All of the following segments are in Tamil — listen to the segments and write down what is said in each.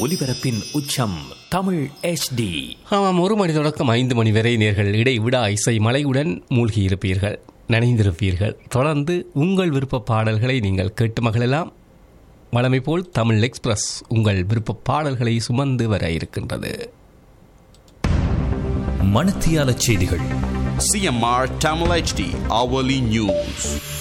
ஒலிபரப்பின் உச்சம் தமிழ் HD ஆமாம் ஒரு மணி தொடக்கம் ஐந்து மணி வரை நேர்கள் இடைவிடா இசை மலையுடன் மூழ்கி இருப்பீர்கள் நனைந்திருப்பீர்கள் தொடர்ந்து உங்கள் விருப்ப பாடல்களை நீங்கள் கேட்டு மகளெல்லாம் வழமை போல் தமிழ் எக்ஸ்பிரஸ் உங்கள் விருப்ப பாடல்களை சுமந்து வர இருக்கின்றது மணத்தியால செய்திகள் CMR Tamil HD hourly news.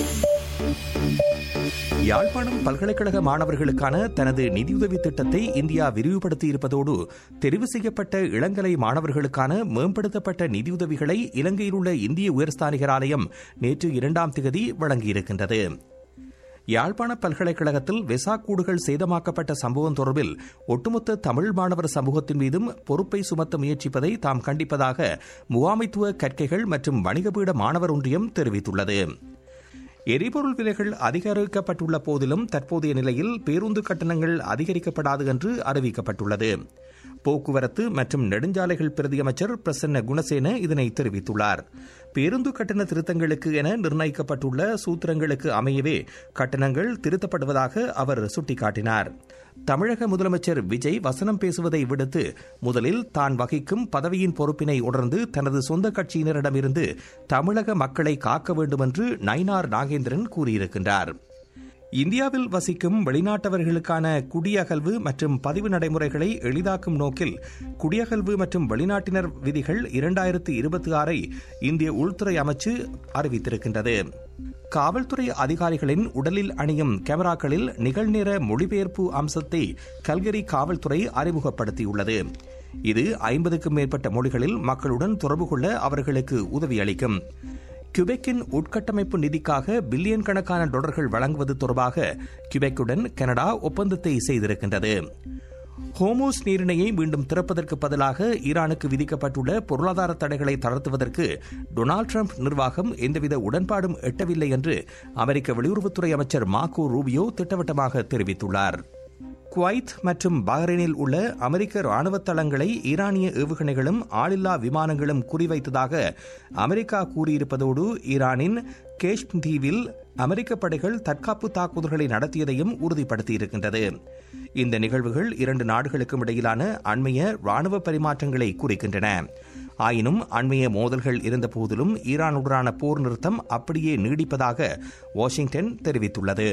Yazhpanam பல்கலைக்கழக மாணவர்களுக்கான தனது நிதியுதவி திட்டத்தை இந்தியா விரிவுபடுத்தி இருப்பதோடு தெரிவு செய்யப்பட்ட இளங்கலை மாணவர்களுக்கான மேம்படுத்தப்பட்ட நிதியுதவிகளை இலங்கையில் உள்ள இந்திய உயர்ஸ்தானிகர் ஆலயம் நேற்று இரண்டாம் திகதி வழங்கியிருக்கின்றது யாழ்ப்பாண பல்கலைக்கழகத்தில் வெசாக் கூடுகள் சேதமாக்கப்பட்ட சம்பவம் தொடர்பில் ஒட்டுமொத்த தமிழ் மாணவர் சமூகத்தின் மீதும் பொறுப்பை சுமத்த முயற்சிப்பதை தாம் கண்டிப்பதாக முகாமைத்துவ கற்கைகள் மற்றும் வணிகபீட மாணவர் ஒன்றியம் தெரிவித்துள்ளது எரிபொருள் விலைகள் அதிகரிக்கப்பட்டுள்ள போதிலும் தற்போதைய நிலையில் பேருந்து கட்டணங்கள் அதிகரிக்கப்படாது என்று அறிவிக்கப்பட்டுள்ளது போக்குவரத்து மற்றும் நெடுஞ்சாலைகள் பிரதியமைச்சர் பிரசன்ன குணசேன இதனை தெரிவித்துள்ளார் பேருந்து கட்டண திருத்தங்களுக்கு என நிர்ணயிக்கப்பட்டுள்ள சூத்திரங்களுக்கு அமையவே கட்டணங்கள் திருத்தப்படுவதாக அவர் சுட்டிக்காட்டினார் தமிழக முதலமைச்சர் விஜய் வசனம் பேசுவதை விடுத்து முதலில் தான் வகிக்கும் பதவியின் பொறுப்பினை உணர்ந்து தனது சொந்த கட்சியினரிடமிருந்து தமிழக மக்களை காக்க வேண்டும் என்று நயினார் நாகேந்திரன் கூறியிருக்கின்றார் இந்தியாவில் வசிக்கும் வெளிநாட்டவர்களுக்கான குடியகல்வு மற்றும் பதிவு நடைமுறைகளை எளிதாக்கும் நோக்கில் குடியகல்வு மற்றும் வெளிநாட்டினர் விதிகள் இரண்டாயிரத்து இருபத்தி ஆறை இந்திய உள்துறை அமைச்சு அறிவித்திருக்கின்றது காவல்துறை அதிகாரிகளின் உடலில் அணியும் கேமராக்களில் நிகழ்நேர மொழிபெயர்ப்பு அம்சத்தை கல்கரி காவல்துறை அறிமுகப்படுத்தியுள்ளது இது ஐம்பதுக்கும் மேற்பட்ட மொழிகளில் மக்களுடன் தொடர்பு கொள்ள அவர்களுக்கு உதவி அளிக்கும் கியூபெக்கின் உட்கட்டமைப்பு நிதிக்காக பில்லியன் கணக்கான டாலர்கள் வழங்குவது தொடர்பாக கியூபெக்குடன் கனடா ஒப்பந்தத்தை செய்திருக்கின்றது ஹோமோஸ் நீரிணையை மீண்டும் திறப்பதற்கு பதிலாக ஈரானுக்கு விதிக்கப்பட்டுள்ள பொருளாதார தடைகளை தளர்த்துவதற்கு டொனால்டு டிரம்ப் நிர்வாகம் எந்தவித உடன்பாடும் எட்டவில்லை என்று அமெரிக்க வெளியுறவுத்துறை அமைச்சர் மார்கோ ரூபியோ திட்டவட்டமாக தெரிவித்துள்ளார் குவைத் மற்றும் பஹ்ரைனில் உள்ள அமெரிக்க ராணுவ தளங்களை ஈரானிய ஏவுகணைகளும் ஆளில்லா விமானங்களும் குறிவைத்ததாக அமெரிக்கா கூறியிருப்பதோடு ஈரானின் கேஷ் தீவில் அமெரிக்க படைகள் தற்காப்பு தாக்குதல்களை நடத்தியதையும் உறுதிப்படுத்தியிருக்கின்றது இந்த நிகழ்வுகள் இரண்டு நாடுகளுக்கும் இடையிலான அண்மைய ராணுவ பரிமாற்றங்களை குறிக்கின்றன ஆயினும் அண்மைய மோதல்கள் இருந்தபோதிலும் ஈரானுடனான போர் நிறுத்தம் அப்படியே நீடிப்பதாக வாஷிங்டன் தெரிவித்துள்ளது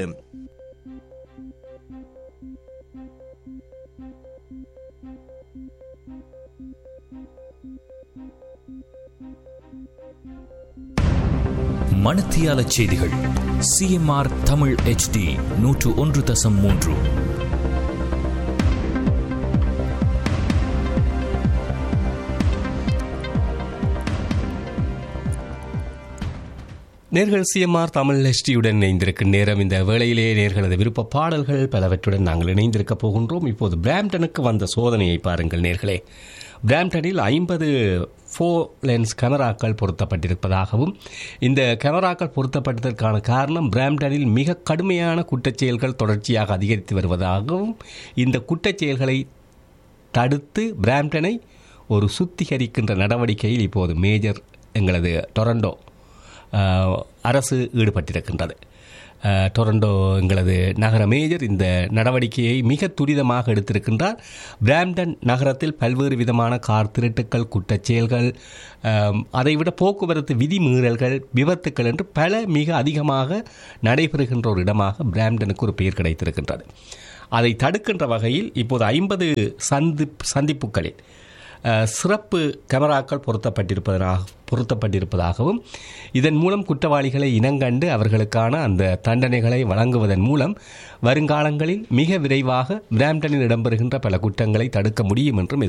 மணத்தியால செய்திகள் சிஎம்ஆர் தமிழ் HD நூற்று ஒன்று தசம் மூன்று நேர்கள் சிஎம்ஆர் தமிழ் எஸ்டியுடன் இணைந்திருக்கும் நேரம் இந்த வேளையிலே நேர்களது விருப்ப பாடல்கள் பலவற்றுடன் நாங்கள் இணைந்திருக்க போகின்றோம் இப்போது பிராம்டனுக்கு வந்த சோதனையை பாருங்கள் நேர்களே பிராம்டனில் ஐம்பது ஃபோ லென்ஸ் கேமராக்கள் பொருத்தப்பட்டிருப்பதாகவும் இந்த கேமராக்கள் பொருத்தப்பட்டதற்கான காரணம் பிராம்டனில் மிக கடுமையான குற்றச்செயல்கள் தொடர்ச்சியாக அதிகரித்து வருவதாகவும் இந்த குற்றச்செயல்களை தடுத்து பிராம்டனை ஒரு சுத்திகரிக்கின்ற நடவடிக்கையில் இப்போது மேஜர் எங்களது டொரண்டோ அஹ், அரசு ஈடுபட்டிருக்கின்றது அஹ், டொரண்டோ எங்களது நகர மேஜர் இந்த நடவடிக்கையை மிக துரிதமாக எடுத்திருக்கின்றார் பிராம்டன் நகரத்தில் பல்வேறு விதமான கார் திருட்டுக்கள் குற்றச் செயல்கள் அஹ், அதைவிட போக்குவரத்து விதிமீறல்கள் விபத்துக்கள் என்று பல மிக அதிகமாக நடைபெறுகின்ற ஒரு இடமாக பிராம்டனுக்கு ஒரு பெயர் கிடைத்திருக்கின்றது அதை தடுக்கின்ற வகையில் இப்போது ஐம்பது சந்தி சந்திப்புகளில் அஹ், சிறப்பு கேமராக்கள் பொருத்தப்பட்டிருப்பதாக பொருத்தப்பட்டிருப்பதாகவும் இதன் மூலம் குற்றவாளிகளை இனங்கண்டு அவர்களுக்கான அந்த தண்டனைகளை வழங்குவதன் மூலம் வருங்காலங்களில் மிக விரைவாக பிராம்டனில் இடம்பெறுகின்ற பல குற்றங்களை தடுக்க முடியும் என்றும்